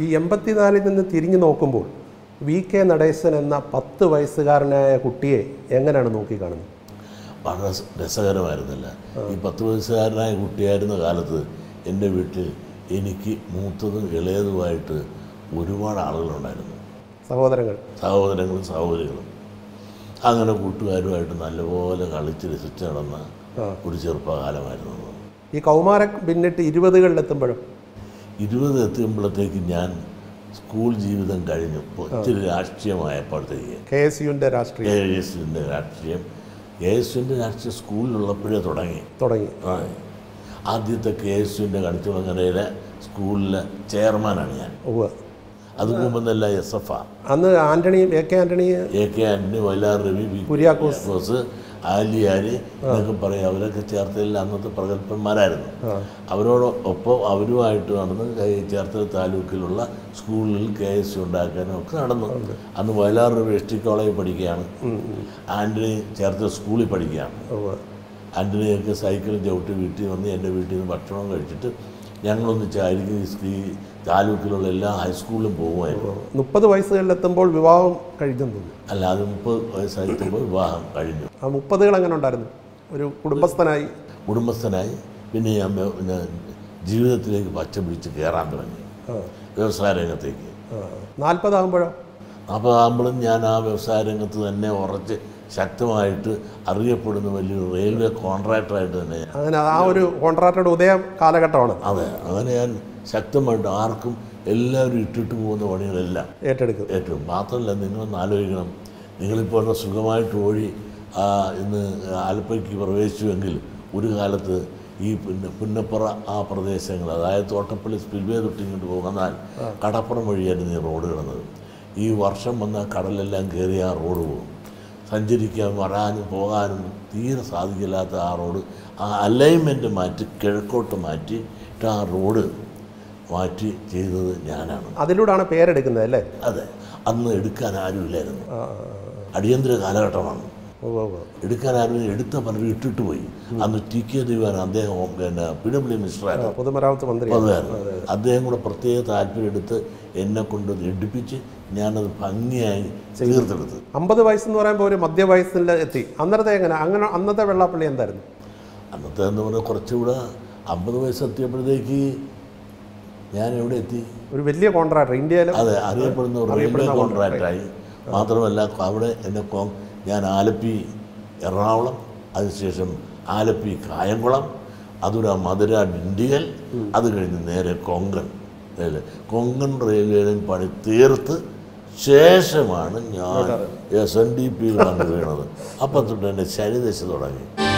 ഈ എൺപത്തിനാലിൽ നിന്ന് തിരിഞ്ഞു നോക്കുമ്പോൾ വി കെ നടേശൻ എന്ന പത്ത് വയസ്സുകാരനായ കുട്ടിയെ എങ്ങനെയാണ് നോക്കിക്കാണുന്നത് വളരെ രസ- രസകരമായിരുന്നില്ല ഈ പത്ത് വയസ്സുകാരനായ കുട്ടിയായിരുന്ന കാലത്ത് എൻ്റെ വീട്ടിൽ എനിക്ക് മൂത്തതും ഇളയതുമായിട്ട് ഒരുപാട് ആളുകളുണ്ടായിരുന്നു സഹോദരങ്ങൾ സഹോദരങ്ങളും സഹോദരികളും അങ്ങനെ കൂട്ടുകാരുമായിട്ട് നല്ലപോലെ കളിച്ച് രസിച്ച് നടന്ന ആ. ഒരു ചെറുപ്പകാലമായിരുന്നു അത്. ഈ കൗമാരം പിന്നിട്ട് ഇരുപതുകളിലെത്തുമ്പോഴും ഇരുപത് എത്തുമ്പോഴത്തേക്ക് ഞാൻ സ്കൂൾ ജീവിതം കഴിഞ്ഞു ഇപ്പോൾ ഇച്ചിരി രാഷ്ട്രീയമായപ്പോഴത്തേക്ക് കെ എസ് യുവിൻ്റെ രാഷ്ട്രീയം കെ എസ് യുവിൻ്റെ രാഷ്ട്രീയം കെ എസ് യുവിൻ്റെ രാഷ്ട്രീയം സ്കൂളിലുള്ളപ്പോഴേ തുടങ്ങി തുടങ്ങി ആ. ആദ്യത്തെ കെ എസ് യുവിൻ്റെ കളിച്ചുളങ്ങരയിലെ സ്കൂളിലെ ചെയർമാനാണ് ഞാൻ ഉവ്വ് അത് മുമ്പെന്നല്ല എസ് എഫ് ആ അന്ന് Antony A K Antony A K Antony Vayalar Ravi V Kuriakose. Kuriakose, Aliyar എന്നൊക്കെ പറയും അവരൊക്കെ ചേർത്തലിൽ അന്നത്തെ പ്രഗത്ഭന്മാരായിരുന്നു അവരോട് ഒപ്പം അവരുമായിട്ട് നടന്ന് കൈ- ചേർത്തല താലൂക്കിലുള്ള സ്കൂളിൽ കെ എസ് ഉണ്ടാക്കാനും ഒക്കെ നടന്നു അന്ന് വയലാർ രവി എസ് ടി കോളേജിൽ പഠിക്കുകയാണ് ആൻ്റണി ചേർത്തല സ്കൂളിൽ പഠിക്കുകയാണ് ഉവ്വ് ആൻ്റണിയൊക്കെ സൈക്കിൾ ചവിട്ടി വീട്ടിൽ വന്ന് എൻ്റെ വീട്ടിൽ നിന്ന് ഭക്ഷണം കഴിച്ചിട്ട് ഞങ്ങളൊന്നിച്ചായിരിക്കും ഈ സ്ത്രീ താലൂക്കിലുള്ള എല്ലാ ഹൈസ്കൂളിലും പോകുമായിരുന്നു മുപ്പത് വയസ്സുകളിലെത്തുമ്പോൾ വിവാഹം കഴിഞ്ഞെന്ന് തോന്നുന്നു അല്ലാതെ മുപ്പത് വയസ്സായിട്ടുമ്പോൾ വിവാഹം കഴിഞ്ഞു ആ മുപ്പതുകൾ എങ്ങനെ ഉണ്ടായിരുന്നു ഒരു കുടുംബസ്ഥനായി കുടുംബസ്ഥനായി പിന്നെ ഞാൻ വ്യ- പിന്നെ ജീവിതത്തിലേക്ക് പച്ച പിടിച്ച് കയറാൻ തുടങ്ങി ആ, വ്യവസായ രംഗത്തേക്ക് ആ. നാൽപ്പതാകുമ്പോഴോ അപ്പോൾ ആകുമ്പോഴും ഞാൻ ആ വ്യവസായ രംഗത്ത് തന്നെ ഉറച്ച് ശക്തമായിട്ട് അറിയപ്പെടുന്ന വലിയൊരു റെയിൽവേ കോൺട്രാക്ടറായിട്ട് തന്നെ ഞാൻ അങ്ങനെ ആ ഒരു കോൺട്രാക്ടറുടെ ഉദയ കാലഘട്ടമാണ് അതെ അങ്ങനെ ഞാൻ ശക്തമായിട്ട് ആർക്കും എല്ലാവരും ഇട്ടിട്ട് പോകുന്ന പണികളെല്ലാം ഏറ്റെടുക്കും ഏറ്റവും മാത്രമല്ല നിങ്ങളൊന്ന് ആലോചിക്കണം നിങ്ങളിപ്പോൾ ഇവിടെ സുഖമായിട്ട് ഓടി ആ, ഇന്ന് ആലപ്പയ്ക്ക് പ്രവേശിച്ചുവെങ്കിൽ ഒരു കാലത്ത് ഈ പുന്ന പുന്നപ്പുറ ആ പ്രദേശങ്ങൾ അതായത് തോട്ടപ്പള്ളി സ്പിൽവേ തൊട്ട് ഇങ്ങോട്ട് പോകാന്നാൽ കടപ്പുറം വഴിയായിരുന്നു ഈ റോഡ് കിടന്നത് ഈ വർഷം വന്ന കടലെല്ലാം കയറി ആ റോഡ് പോകും സഞ്ചരിക്കാൻ വരാനും പോകാനും തീരെ സാധിക്കില്ലാത്ത ആ റോഡ് ആ അലൈൻമെൻറ്റ് മാറ്റി കിഴക്കോട്ട് മാറ്റിയിട്ട് ആ റോഡ് മാറ്റി ചെയ്തത് ഞാനാണ് അതിലൂടെയാണ് പേരെടുക്കുന്നത് അല്ലേ അതെ അന്ന് എടുക്കാൻ ആരുമില്ലായിരുന്നു ആ, അടിയന്തര കാലഘട്ടമാണ് ഉവ്വ് ഉവ്വ്. എടുക്കാൻ ആരും എടുത്ത പലരും ഇട്ടിട്ട് പോയി അന്ന് ടി കെ ദിവാൻ അദ്ദേഹം പിന്നെ പി ഡബ്ല്യു ആ, മിനിസ്റ്ററായിരുന്നു പൊതുമരാമത്ത് മന്ത്രി പതിവായിരുന്നു അദ്ദേഹം കൂടെ പ്രത്യേക താല്പര്യം എടുത്ത് എന്നെ കൊണ്ട് എടുപ്പിച്ച് ഞാനത് ഭംഗിയായി തീർത്തെടുത്ത് അമ്പത് വയസ്സെന്ന് പറയുമ്പോൾ ഒരു മധ്യവയസ്സിൽ എത്തി അന്നത്തെ എങ്ങനെ അങ്ങനെ അന്നത്തെ വെള്ളാപ്പള്ളി എന്തായിരുന്നു അന്നത്തെ എന്ന് പറഞ്ഞാൽ കുറച്ചുകൂടെ അമ്പത് വയസ്സെത്തിയപ്പോഴത്തേക്ക് ഞാൻ എവിടെ എത്തി ഒരു വലിയ കോൺട്രാക്ടർ ഇന്ത്യയിലെ അതെ അറിയപ്പെടുന്ന ഒരു റെയിൽവേ അറിയപ്പെടുന്ന കോൺട്രാക്റ്റായി മാത്രമല്ല അവിടെ എന്നെ കോ ഞാൻ ആലപ്പി എറണാകുളം അതിനുശേഷം ആലപ്പി കായംകുളം അതുര മധുര ഡിണ്ടിഗൽ അത് കഴിഞ്ഞ് നേരെ കൊങ്കൺ റെയിൽവേ കൊങ്കൺ റെയിൽവേയിലും പണി തീർത്ത് ശേഷമാണ് ഞാൻ എസ് എൻ ഡി പിയിൽ വന്ന് വീണത് അപ്പം തൊട്ട് എൻ്റെ ശനിദശ തുടങ്ങി